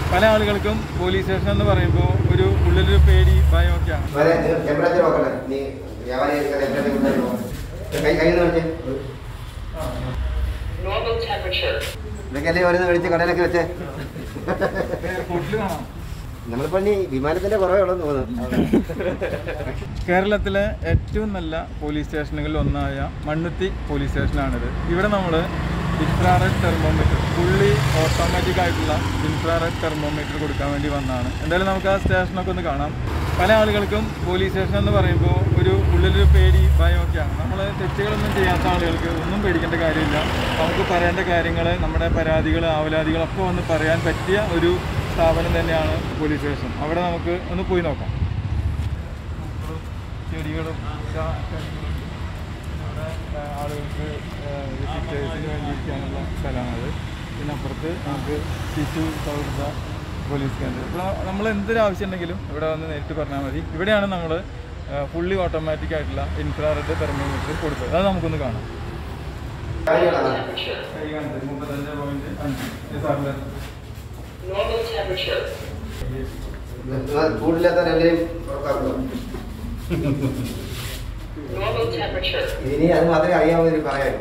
പല ആളുകൾക്കും police station എന്ന് പറയുമ്പോൾ ഒരു ഉള്ളിലൊരു പേടി ഭയമൊക്കെയാണ് വരെ ടെമ്പറേച്ചർ നോക്കട്ടെ നീ വ്യാപാരി ടെമ്പറേച്ചർ കൈ കയ്യിൽ നിന്ന് വെച്ചേ Normal temperature. ഇതൊക്കെ ഓരോന്ന് മേടിച്ച് കടയിലൊക്കെ വെച്ചേ എയർപോർട്ടിൽ കാണാം നമ്മളിപ്പോ ഇനി വിമാനത്തിന്റെ കുറവേ ഉള്ളൂ തോന്നുന്നു കേരളത്തിലെ ഏറ്റവും നല്ല പോലീസ് സ്റ്റേഷനുകളിൽ ഒന്നായ മണ്ണുത്തി പോലീസ് സ്റ്റേഷനാണിത് ഇവിടെ നമ്മൾ ഇൻഫ്രാറെഡ് തെർമോമീറ്റർ ഫുള്ളി ഓട്ടോമാറ്റിക് ആയിട്ടുള്ള ഇൻഫ്രാറെഡ് തെർമോമീറ്റർ കൊടുക്കാൻ വേണ്ടി വന്നതാണ് എന്തായാലും നമുക്ക് ആ സ്റ്റേഷനൊക്കെ ഒന്ന് കാണാം പല ആളുകൾക്കും പോലീസ് സ്റ്റേഷൻ എന്ന് പറയുമ്പോൾ ഒരു ഉള്ളിലൊരു പേടി ഭയമൊക്കെയാണ് നമ്മൾ തെറ്റുകളൊന്നും ചെയ്യാത്ത ആളുകൾക്ക് ഒന്നും പേടിക്കേണ്ട കാര്യമില്ല നമുക്ക് പറയേണ്ട കാര്യങ്ങൾ നമ്മുടെ പരാതികൾ ആവലാതികളൊക്കെ ഒന്ന് പറയാൻ പറ്റിയ ഒരു സ്ഥാപനം തന്നെയാണ് പോലീസ് സ്റ്റേഷൻ അവിടെ നമുക്ക് ഒന്ന് പോയി നോക്കാം ചെടികളും ചാ- ചെടികളും ഇവിടെ ആ, ആളുകൾക്ക് വിസിറ്റേഴ്സിന് വേണ്ടിയിരിക്കാനുള്ള സ്ഥലമാണത് പിന്നെ അപ്പുറത്ത് നമുക്ക് ശിശു സൗഹൃദ പോലീസ് കേന്ദ്രം ഇപ്പോൾ നമ്മൾ എന്തൊരു ആവശ്യം ഉണ്ടെങ്കിലും ഇവിടെ വന്ന് നേരിട്ട് പറഞ്ഞാൽ മതി ഇവിടെയാണ് നമ്മൾ ഫുള്ളി ഓട്ടോമാറ്റിക് ആയിട്ടുള്ള ഇൻഫ്രാറെഡ് തെർമോമീറ്റർ കൊടുത്തത് അത് നമുക്കൊന്ന് കാണാം Temperature. കൈ കാണിച്ചത് മുപ്പത്തഞ്ച് പോയിന്റ് അഞ്ച് സാറിൻ്റെ Normal temperature. ചൂടില്ലാത്ത രണ്ടിനെയും പുറത്താക്കുന്നു Normal temperature. ഇനി അത് മാത്രമേ അറിയാവുന്ന പറയാൻ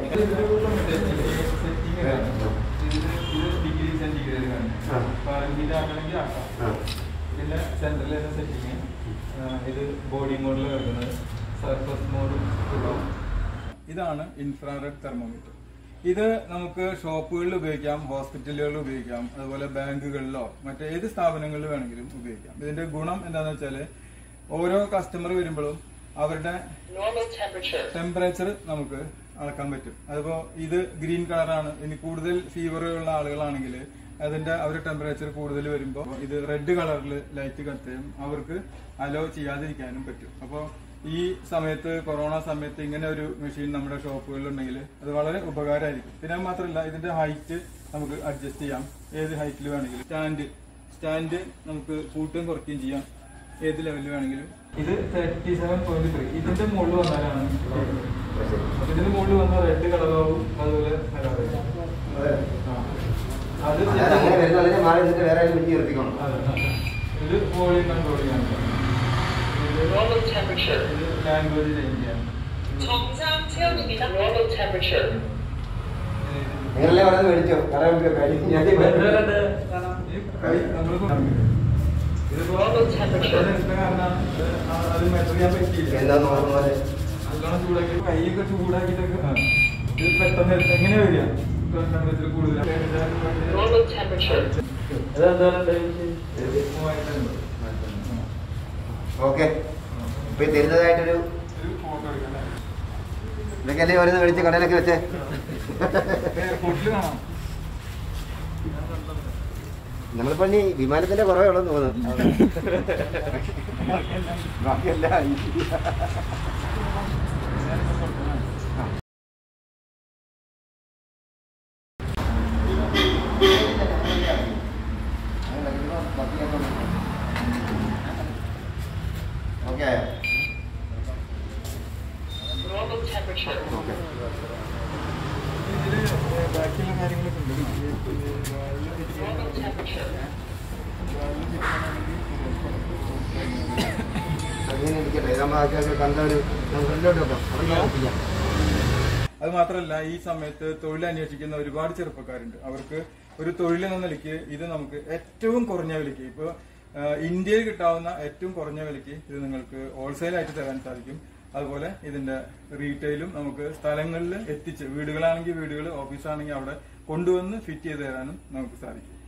ഡിഗ്രി സെന്റിഗ്രേഡ് ആ. ഫാരൻഹീറ്റ് ആക്കണമെങ്കിൽ ആക്കാം ആ. പിന്നെ സെൻട്രൽ സെറ്റിങ് ഇത് ബോഡി മോഡിൽ കിടക്കുന്നത് സർഫസ് മോഡും ഉണ്ടാവും ഇതാണ് ഇൻഫ്രാറെഡ് തെർമോമീറ്റർ ഇത് നമുക്ക് ഷോപ്പുകളിൽ ഉപയോഗിക്കാം ഹോസ്പിറ്റലുകളിൽ ഉപയോഗിക്കാം അതുപോലെ ബാങ്കുകളിലോ മറ്റേത് സ്ഥാപനങ്ങളിൽ വേണമെങ്കിലും ഉപയോഗിക്കാം ഇതിന്റെ ഗുണം എന്താണെന്ന് വെച്ചാൽ ഓരോ കസ്റ്റമർ വരുമ്പോഴും അവരുടെ Normal temperature. ടെമ്പറേച്ചർ നമുക്ക് അളക്കാൻ പറ്റും അതിപ്പോ ഇത് ഗ്രീൻ കളറാണ് ഇനി കൂടുതൽ ഫീവർ ഉള്ള ആളുകളാണെങ്കിൽ അതിന്റെ അവരുടെ ടെമ്പറേച്ചർ കൂടുതൽ വരുമ്പോൾ ഇത് റെഡ് കളറിൽ ലൈറ്റ് കത്തുകയും അവർക്ക് അലോ ചെയ്യാതിരിക്കാനും പറ്റും അപ്പോൾ ഈ സമയത്ത് കൊറോണ സമയത്ത് ഇങ്ങനെ ഒരു മെഷീൻ നമ്മുടെ ഷോപ്പുകളിൽ ഉണ്ടെങ്കിൽ അത് വളരെ ഉപകാരമായിരിക്കും പിന്നെ അത് മാത്രമല്ല ഇതിന്റെ ഹൈറ്റ് നമുക്ക് അഡ്ജസ്റ്റ് ചെയ്യാം ഏത് ഹൈറ്റിൽ വേണമെങ്കിലും സ്റ്റാൻഡ് സ്റ്റാൻഡ് നമുക്ക് കൂട്ടുകയും കുറയ്ക്കുകയും ചെയ്യാം ഏത് ലെവലിൽ വേണമെങ്കിലും ഇത് തേർട്ടി സെവൻ പോയിന്റ് ത്രീ ഇതിന്റെ മുകളിൽ വന്നാലാണ് അപ്പൊ ഇതിന്റെ മുകളിൽ വന്നാൽ റെഡ് കളറാവും അതുപോലെ ആ. അത് അതായത് അങ്ങനെ വരുന്നതിനെ മാറി നിന്നിട്ട് വേറെ പിടിച്ച് നിർത്തിക്കണം അതെ, അതെ. ഇത് വോളിയം കൺട്രോൾ ചെയ്യാൻ ഇത് Normal temperature. ഇത് ലാംഗ്വേജ് ചേഞ്ച് ചെയ്യാൻ 정상 체온입니다. Normal temperature. നിങ്ങളല്ലേ പറയുന്നത് മേടിച്ചോ കടയിൽ മേടിച്ചു ഞാൻ Normal temperature. അത് മെഷർ ചെയ്യാൻ പറ്റിയില്ല എന്താന്ന് പറഞ്ഞ പോലെ നല്ലോണം ചൂടാക്കി കൈയൊക്കെ ചൂടാക്കിയിട്ടൊക്കെ ആ. ഇത് പെട്ടെന്ന് എങ്ങനെയാ വരിക ടെമ്പറേച്ചർ കൂടുതൽ Normal temperature. ഓക്കെ ഇപ്പൊ ഈ തരുന്നതായിട്ടൊരു ഒരു ഫോട്ടോ എടുക്കല്ലേ ഇതൊക്കെ അല്ലേ ഓരോന്ന് മേടിച്ച് കടയിലൊക്കെ വെച്ചേ എയർപോർട്ടിൽ കാണാം നമ്മളിപ്പോ ഇനി വിമാനത്തിന്റെ കുറവേ ഉള്ളൂ തോന്നുന്നു ബാക്കിയല്ല ഓക്കെ Normal temperature. ഓക്കെ ഇതില് ബാക്കിയുള്ള കാര്യങ്ങളൊക്കെ ഉണ്ട് Normal temperature. അങ്ങനെ ഇരിക്കട്ടെ നമ്മൾ ആൾക്കാർക്ക് കണ്ട ഒരു ഫ്രണ്ടിലോട്ട് വെക്കാം അവിടെ ഞാൻ ഒപ്പിക്കാം. അത് മാത്രമല്ല ഈ സമയത്ത് തൊഴിൽ അന്വേഷിക്കുന്ന ഒരുപാട് ചെറുപ്പക്കാരുണ്ട് അവർക്ക് ഒരു തൊഴിൽ എന്ന നിലയ്ക്ക് ഇത് നമുക്ക് ഏറ്റവും കുറഞ്ഞ വിലയ്ക്ക് ഇപ്പോൾ ഇന്ത്യയിൽ കിട്ടാവുന്ന ഏറ്റവും കുറഞ്ഞ വിലയ്ക്ക് ഇത് നിങ്ങൾക്ക് ഹോൾസെയിൽ ആയിട്ട് തരാൻ സാധിക്കും അതുപോലെ ഇതിന്റെ റീറ്റെയിലും നമുക്ക് സ്ഥലങ്ങളിൽ എത്തിച്ച് വീടുകളാണെങ്കിൽ വീടുകൾ ഓഫീസാണെങ്കിൽ അവിടെ കൊണ്ടുവന്ന് ഫിറ്റ് ചെയ്ത് തരാനും നമുക്ക് സാധിക്കും